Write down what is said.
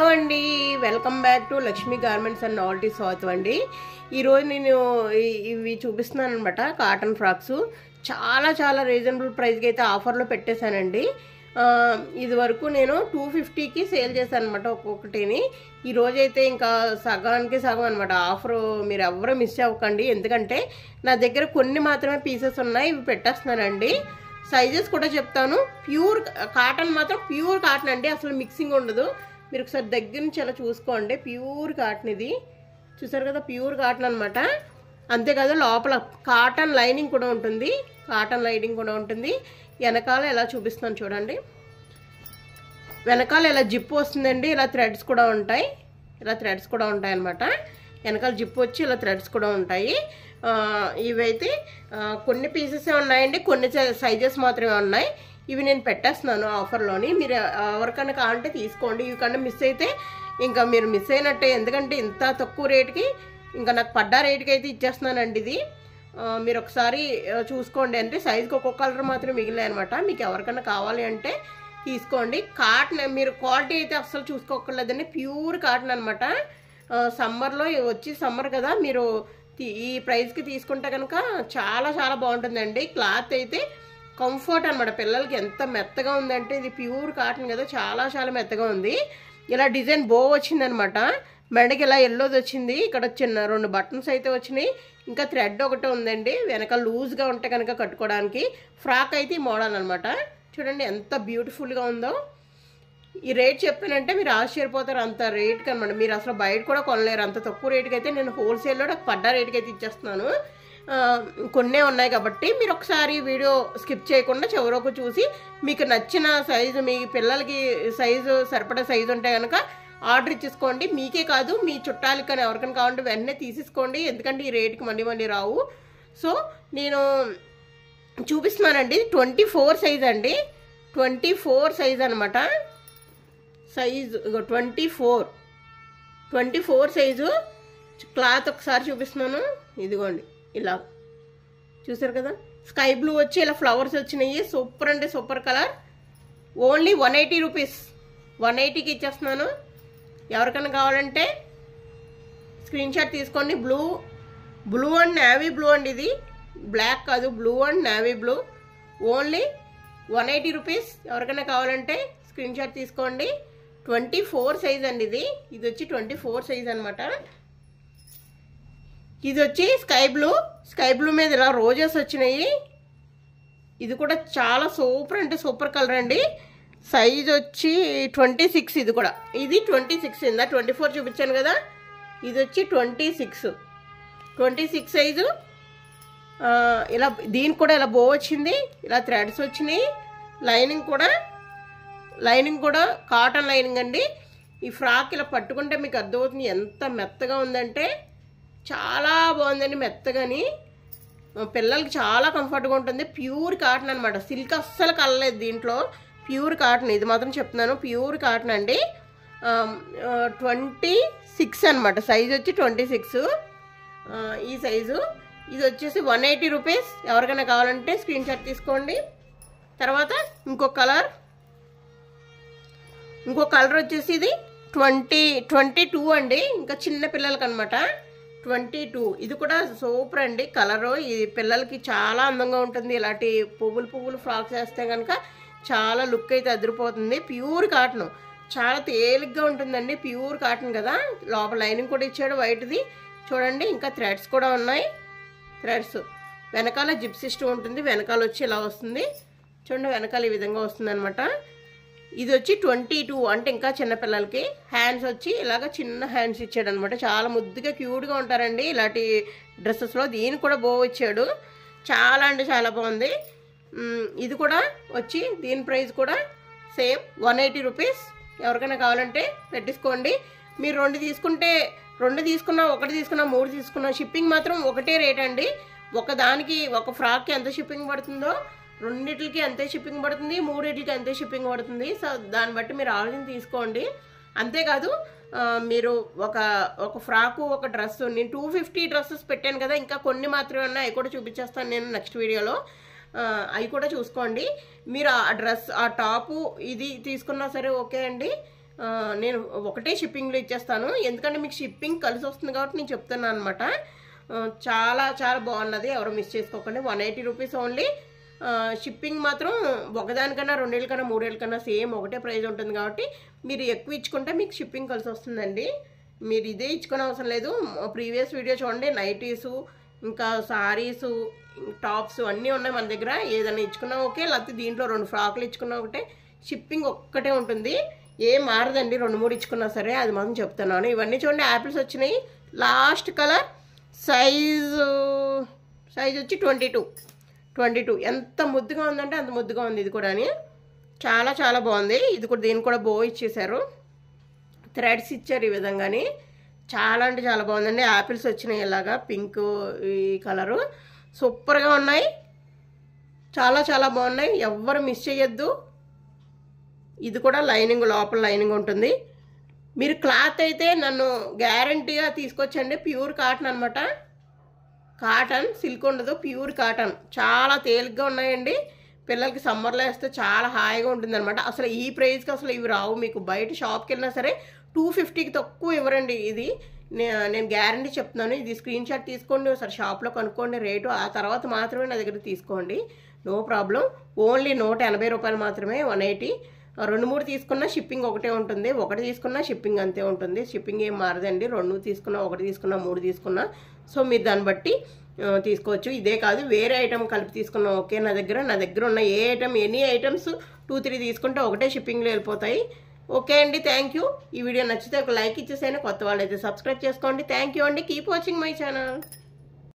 అండి welcome back to Lakshmi garments and novelty south అండి ఈరోజు నేను ఈ- ఇవి చూపిస్తున్నాను అనమాట కాటన్ ఫ్రాక్స్ చాలా చాలా రీజనబుల్ ప్రైస్కి అయితే ఆఫర్లో పెట్టేశానండి ఆ, ఇది వరకు నేను టూ ఫిఫ్టీకి సేల్ చేశాను అనమాట ఒక్కొక్కటిని ఈ రోజైతే ఇంకా సగానికి సగం అనమాట ఆఫర్ మీరు ఎవరు మిస్ అవ్వకండి ఎందుకంటే నా దగ్గర కొన్ని మాత్రమే పీసెస్ ఉన్నాయి ఇవి పెట్టేస్తున్నానండి సైజెస్ కూడా చెప్తాను ప్యూర్ కాటన్ మాత్రం ప్యూర్ కాటన్ అండి అసలు మిక్సింగ్ ఉండదు మీరు ఒకసారి దగ్గర నుంచి అలా చూసుకోండి ప్యూర్ కాటన్ ఇది చూసారు కదా ప్యూర్ కాటన్ అనమాట అంతేకాదు లోపల కాటన్ లైనింగ్ కూడా ఉంటుంది కాటన్ లైనింగ్ కూడా ఉంటుంది వెనకాల ఎలా చూపిస్తాను చూడండి వెనకాల ఇలా జిప్ వస్తుందండి ఇలా థ్రెడ్స్ కూడా ఉంటాయి ఇలా థ్రెడ్స్ కూడా ఉంటాయి అనమాట వెనకాల జిప్ వచ్చి ఇలా థ్రెడ్స్ కూడా ఉంటాయి ఆ, ఇవైతే ఆ, కొన్ని పీసెస్ ఉన్నాయండి కొన్ని సైజెస్ మాత్రమే ఉన్నాయి ఇవి నేను పెట్టేస్తున్నాను ఆఫర్లోని మీరు ఎవరికైనా కావాలంటే తీసుకోండి ఇవి కన్నా మిస్ అయితే ఇంకా మీరు మిస్ అయినట్టే ఎందుకంటే ఇంత తక్కువ రేటుకి ఇంకా నాకు పడ్డ రేటుకి అయితే ఇచ్చేస్తున్నానండి ఇది ఆ, మీరు ఒకసారి ఆ, చూసుకోండి అంటే సైజుకి ఒక్కొక్క కలర్ మాత్రం మిగిలాయి అనమాట మీకు ఎవరికైనా కావాలి అంటే తీసుకోండి కాటన్ మీరు క్వాలిటీ అయితే అస్సలు చూసుకోకర్లేదండి ప్యూర్ కాటన్ అనమాట సమ్మర్లో వచ్చి సమ్మర్ కదా మీరు తీ- ఈ ప్రైస్కి తీసుకుంటే కనుక చాలా చాలా బాగుంటుందండి క్లాత్ అయితే కంఫర్ట్ అనమాట పిల్లలకి ఎంత మెత్తగా ఉందంటే ఇది ప్యూర్ కాటన్ కదా చాలా చాలా మెత్తగా ఉంది ఇలా డిజైన్ బో వచ్చిందనమాట మెడకి ఇలా ఎల్లోది వచ్చింది ఇక్కడ చిన్న రెండు బటన్స్ అయితే వచ్చినాయి ఇంకా థ్రెడ్ ఒకటి ఉందండి వెనక లూజ్గా ఉంటే కనుక కట్టుకోవడానికి ఫ్రాక్ అయితే ఈ మోడల్ అనమాట చూడండి ఎంత బ్యూటిఫుల్గా ఉందో ఈ రేట్ చెప్పానంటే మీరు ఆశ్చర్యపోతారు అంత రేట్కి అనమాట మీరు అసలు బయట కూడా కొనలేరు అంత తక్కువ రేటుకి అయితే నేను హోల్సేల్లో నాకు పడ్డ రేటుకి అయితే ఇచ్చేస్తున్నాను ఆ, కొన్నే ఉన్నాయి కాబట్టి మీరు ఒకసారి వీడియో స్కిప్ చేయకుండా చివరకు చూసి మీకు నచ్చిన సైజు మీ పిల్లలకి సైజు సరిపడా సైజు ఉంటే కనుక ఆర్డర్ ఇచ్చేసుకోండి మీకే కాదు మీ చుట్టాలకి కానీ ఎవరికైనా కావాలంటే వెంటనే తీసేసుకోండి ఎందుకంటే ఈ రేటుకి మళ్ళీ మళ్ళీ రావు సో నేను చూపిస్తున్నానండి ట్వంటీ ఫోర్ సైజ్ అండి ట్వంటీ ఫోర్ సైజ్ అనమాట సైజు ఇగో twenty four twenty four size cloth ఒకసారి చూపిస్తున్నాను ఇదిగోండి ఇలా చూసారు కదా స్కై బ్లూ వచ్చి ఇలా ఫ్లవర్స్ వచ్చినాయి సూపర్ అంటే super colour only one eighty rupees one ఎయిటీకి ఇచ్చేస్తున్నాను ఎవరికైనా కావాలంటే స్క్రీన్ షాట్ తీసుకోండి blue blue and navy blue అండి ఇది బ్లాక్ కాదు blue and navy blue only one eighty rupees ఎవరికైనా కావాలంటే స్క్రీన్ షాట్ తీసుకోండి ట్వంటీ ఫోర్ సైజ్ అండి ఇది ఇది వచ్చి ట్వంటీ ఫోర్ సైజ్ అనమాట ఇది వచ్చి స్కై బ్లూ స్కై బ్లూ మీద ఇలా రోజెస్ వచ్చినాయి ఇది కూడా చాలా సూపర్ అంటే సూపర్ కలర్ అండి సైజ్ వచ్చి ట్వంటీ సిక్స్ ఇది కూడా ఇది ట్వంటీ సిక్స్ ఇందా ట్వంటీ ఫోర్ చూపించాను కదా ఇది వచ్చి twenty six twenty six size ఆ, ఇలా దీనికి కూడా ఇలా బో వచ్చింది ఇలా థ్రెడ్స్ వచ్చినాయి లైనింగ్ కూడా లైనింగ్ కూడా కాటన్ లైనింగ్ అండి ఈ ఫ్రాక్ ఇలా పట్టుకుంటే మీకు అర్థమవుతుంది ఎంత మెత్తగా ఉందంటే చాలా బాగుందండి మెత్తగాని ఆ, పిల్లలకి చాలా కంఫర్ట్గా ఉంటుంది ప్యూర్ కాటన్ అనమాట సిల్క్ అస్సలు కలలేదు దీంట్లో ప్యూర్ కాటన్ ఇది మాత్రం చెప్తున్నాను ప్యూర్ కాటన్ అండి ట్వంటీ సిక్స్ అనమాట సైజ్ వచ్చి ట్వంటీ సిక్స్ ఈ సైజు ఇది వచ్చేసి వన్ ఎయిటీ రూపీస్ ఎవరికైనా కావాలంటే స్క్రీన్ షాట్ తీసుకోండి తర్వాత ఇంకో కలర్ ఇంకో కలర్ వచ్చేసి ఇది ట్వంటీ ట్వంటీ టూ అండి ఇంకా చిన్న పిల్లలకి అనమాట ట్వంటీ టూ ఇది కూడా సూపర్ అండి కలరు ఇది పిల్లలకి చాలా అందంగా ఉంటుంది ఇలాంటి పువ్వులు పువ్వులు ఫ్రాక్స్ వేస్తే కనుక చాలా లుక్ అయితే అదిరిపోతుంది ప్యూర్ కాటన్ చాలా తేలిగ్గా ఉంటుందండి ప్యూర్ కాటన్ కదా లోపల లైనింగ్ కూడా ఇచ్చాడు వైట్ది చూడండి ఇంకా థ్రెడ్స్ కూడా ఉన్నాయి థ్రెడ్స్ వెనకాల జిప్ సిస్టమ్ ఉంటుంది వెనకాల వచ్చి ఇలా వస్తుంది చూడండి వెనకాల ఈ విధంగా వస్తుంది అనమాట ఇది వచ్చి ట్వంటీ టూ అంటే ఇంకా చిన్నపిల్లలకి హ్యాండ్స్ వచ్చి ఇలాగ చిన్న హ్యాండ్స్ ఇచ్చాడు అనమాట చాలా ముద్దుగా క్యూట్గా ఉంటారండి ఇలాంటి డ్రెస్సెస్లో దీనికి కూడా బో ఇచ్చాడు చాలా అంటే చాలా బాగుంది మ్, ఇది కూడా వచ్చి దీని ప్రైస్ కూడా సేమ్ వన్ ఎయిటీ రూపీస్ ఎవరికైనా కావాలంటే పెట్టించుకోండి మీరు రెండు తీసుకుంటే రెండు తీసుకున్నా ఒకటి తీసుకున్నా మూడు తీసుకున్నా షిప్పింగ్ మాత్రం ఒకటే రేట్ అండి ఒక దానికి ఒక ఫ్రాక్కి ఎంత షిప్పింగ్ పడుతుందో రెండిట్లకి అంతే షిప్పింగ్ పడుతుంది మూడిట్లకి అంతే షిప్పింగ్ పడుతుంది సో దాన్ని బట్టి మీరు ఆలోచన తీసుకోండి అంతేకాదు ఆ, మీరు ఒక ఒక ఫ్రాకు ఒక డ్రెస్ నేను టూ ఫిఫ్టీ డ్రెస్సెస్ పెట్టాను కదా ఇంకా కొన్ని మాత్రమే ఉన్నాయి అవి కూడా చూపించేస్తాను నేను నెక్స్ట్ వీడియోలో ఆ, అవి కూడా చూసుకోండి మీరు ఆ డ్రెస్ ఆ టాపు ఇది తీసుకున్నా సరే ఓకే అండి ఆ, నేను ఒకటే షిప్పింగ్లో ఇచ్చేస్తాను ఎందుకంటే మీకు షిప్పింగ్ కలిసి వస్తుంది కాబట్టి నేను చెప్తున్నాను అనమాట చాలా చాలా బాగున్నది ఎవరు మిస్ చేసుకోకండి one eighty rupees only shipping మాత్రం ఒకదానికన్నా రెండేళ్ళకన్నా మూడేళ్ళకన్నా సేమ్ ఒకటే ప్రైస్ ఉంటుంది కాబట్టి మీరు ఎక్కువ ఇచ్చుకుంటే మీకు షిప్పింగ్ కలిసి వస్తుందండి మీరు ఇదే ఇచ్చుకునే అవసరం లేదు ప్రీవియస్ వీడియో చూడండి నైటీసు ఇంకా సారీసు టాప్స్ అన్నీ ఉన్నాయి మన దగ్గర ఏదైనా ఇచ్చుకున్నా ఓకే లేకపోతే దీంట్లో రెండు ఫ్రాకులు ఇచ్చుకున్నా ఒకటే షిప్పింగ్ ఒక్కటే ఉంటుంది ఏం మారదండి రెండు మూడు ఇచ్చుకున్నా సరే అది మాత్రం చెప్తున్నాను ఇవన్నీ చూడండి యాపిల్స్ వచ్చినాయి లాస్ట్ కలర్ సైజు సైజ్ వచ్చి ట్వంటీ టూ ట్వంటీ టూ ఎంత ముద్దుగా ఉందంటే అంత ముద్దుగా ఉంది ఇది కూడా చాలా చాలా బాగుంది ఇది కూడా దీనికి కూడా బో ఇచ్చేసారు థ్రెడ్స్ ఇచ్చారు ఈ విధంగాని చాలా అంటే చాలా బాగుందండి యాపిల్స్ వచ్చినాయి ఇలాగా పింక్ ఈ కలరు సూపర్గా ఉన్నాయి చాలా చాలా బాగున్నాయి ఎవ్వరు మిస్ చేయొద్దు ఇది కూడా లైనింగ్ లోపల లైనింగ్ ఉంటుంది మీరు క్లాత్ అయితే నన్ను గ్యారంటీగా తీసుకొచ్చండి ప్యూర్ కాటన్ అనమాట కాటన్ సిల్క్ ఉండదు ప్యూర్ కాటన్ చాలా తేలిగ్గా ఉన్నాయండి పిల్లలకి సమ్మర్లో వేస్తే చాలా హాయిగా ఉంటుంది అనమాట అసలు ఈ ప్రైస్కి అసలు ఇవి రావు మీకు బయట షాప్కి వెళ్ళినా సరే టూ ఫిఫ్టీకి తక్కువ ఇవ్వరండి ఇది నే- నేను గ్యారంటీ చెప్తున్నాను ఇది స్క్రీన్ షాట్ తీసుకోండి ఒకసారి షాప్లో కనుక్కోండి రేటు ఆ తర్వాత మాత్రమే నా దగ్గర తీసుకోండి నో ప్రాబ్లం ఓన్లీ నూట ఎనభై రూపాయలు మాత్రమే వన్ ఎయిటీ రెండు మూడు తీసుకున్నా షిప్పింగ్ ఒకటే ఉంటుంది ఒకటి తీసుకున్నా షిప్పింగ్ అంతే ఉంటుంది షిప్పింగ్ ఏం మారదండి రెండు తీసుకున్నా ఒకటి తీసుకున్నా మూడు తీసుకున్నా సో మీరు దాన్ని బట్టి ఆ, తీసుకోవచ్చు ఇదే కాదు వేరే ఐటమ్ కలిపి తీసుకున్నా ఓకే నా దగ్గర నా దగ్గర ఉన్న ఏ item any items two three తీసుకుంటే ఒకటే షిప్పింగ్లో వెళ్ళిపోతాయి ఓకే అండి థ్యాంక్ యూ ఈ వీడియో నచ్చితే ఒక లైక్ ఇచ్చేసైనా కొత్త వాళ్ళు అయితే సబ్స్క్రైబ్ చేసుకోండి థ్యాంక్ యూ అండి కీప్ వాచింగ్ మై ఛానల్